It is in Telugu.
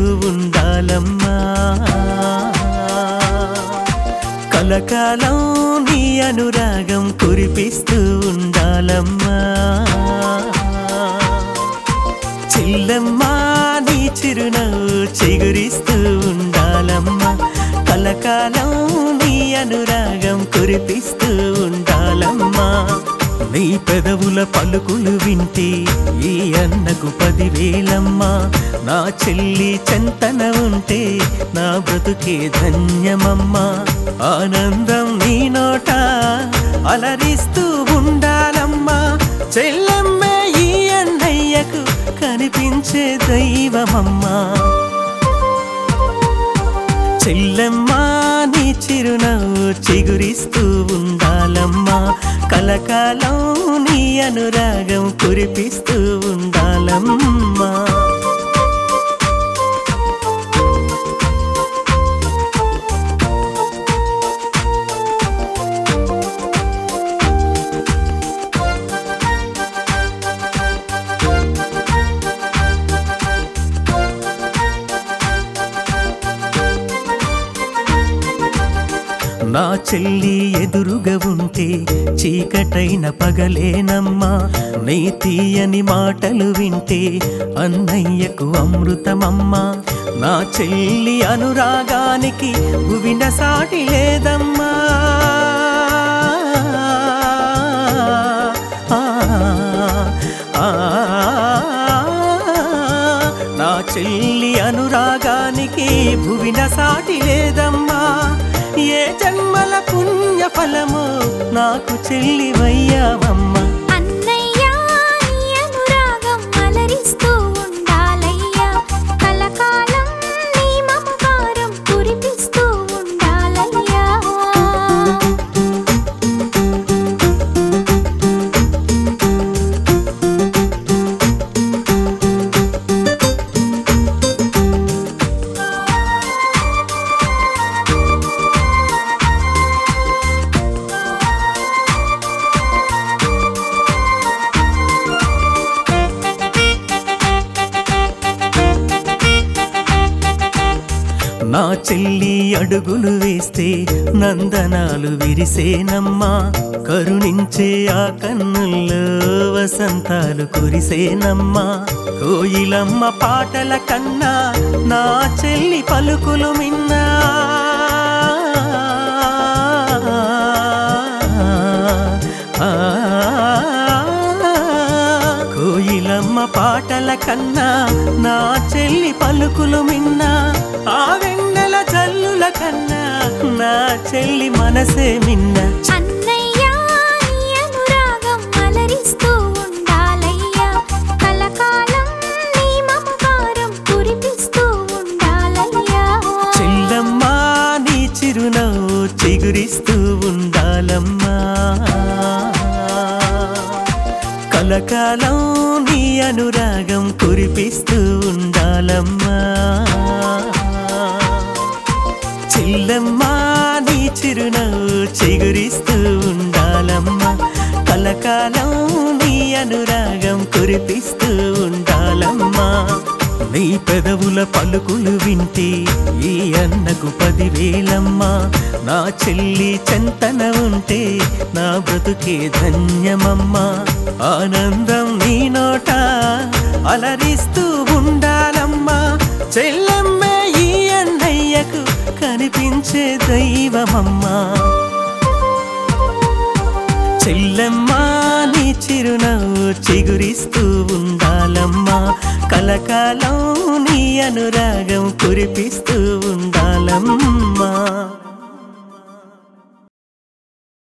ఉండాలమ్మా కలకాలం నీ అనురాగం కురిపిస్తూ ఉండాలమ్మా చెల్లమ్మా నీ చిరునవ్వు చిగురిస్తూ ఉండాలమ్మా కలకాలం నీ అనురాగం కురిపిస్తూ ఉండాలమ్మా నీ పెదవుల పలుకులు వింటే ఈ అన్నకు పదివేలమ్మా నా చెల్లి చెంతన ఉంటే నా బ్రతుకే ధన్యమమ్మా ఆనందం నీ నోట అలరిస్తూ ఉండాలమ్మా చెల్లమ్మే ఈ అన్నయ్యకు కనిపించే దైవమమ్మా చెల్లెమ్మా నీ చిరునవ్వు చిగురిస్తూ ఉండాలమ్మా కలకాలం నీ అనురాగం కురిపిస్తూ ఉండాలమ్మా నా చెల్లి ఎదురుగా ఉంటే చీకటైన పగలేనమ్మా నీ తీయని మాటలు వింటే అన్నయ్యకు అమృతమమ్మా నా చెల్లి అనురాగానికి భువిన సాటి లేదమ్మా ఆ, ఆ, నా చెల్లి అనురాగానికి భువిన సాటి లేదమ్మా ఏ జన్మల పుణ్య ఫలము నాకు చెల్లివయ్యావమ్మా అన్నయ్య నీ అనురాగం అలరిస్తూ ఉండాలయ్యా కలకాలం నీ మమకారం కురిపిస్తూ ఉండాలయ్యా నా చెల్లి అడుగులు వేస్తే నందనాలు విరిసేనమ్మా కరుణించే ఆ కన్నుల్లో వసంతాలు కురిసేనమ్మా కోయిలమ్మ పాటల కన్నా నా చెల్లి పలుకులు మిన్నా ఆ, కోయిలమ్మ పాటల కన్నా నా చెల్లి పలుకులు మిన్నా ఆ వెన్నెల జల్లుల కన్నా నా చెల్లి మనసే మిన్న అన్నయ్య నీ అనురాగం అలరిస్తూ ఉండాలయ్యా కలకాలం నీ మమకారం కురిపిస్తూ ఉండాలయ్యా చెల్లమ్మా నీ చిరునవ్వు చిగురిస్తూ ఉండాలమ్మా కలకాలం నీ అనురాగం కురిపిస్తూ ఉండాలమ్మా చెల్లమ్మా నీ చిరునవ్వు చిగురిస్తూ ఉండాలమ్మా కలకాలం నీ అనురాగం కురిపిస్తూ ఉండాలమ్మా నీ పెదవుల పలుకులు వింటే ఈ అన్నకు పదివేలమ్మా నా చెల్లి చెంతన ఉంటే నా బ్రతుకే ధన్యమమ్మా ఆనందం నీ నోట అలరిస్తూ ఉండాలమ్మా చెల్లమ్మే ఈ అన్నయ్యకు కనిపించే దైవమమ్మా చెల్లెమ్మా నీ చిరునవ్వు చిగురిస్తూ ఉండాలమ్మా కలకాలం నీ అనురాగం కురిపిస్తూ ఉండాలమ్మా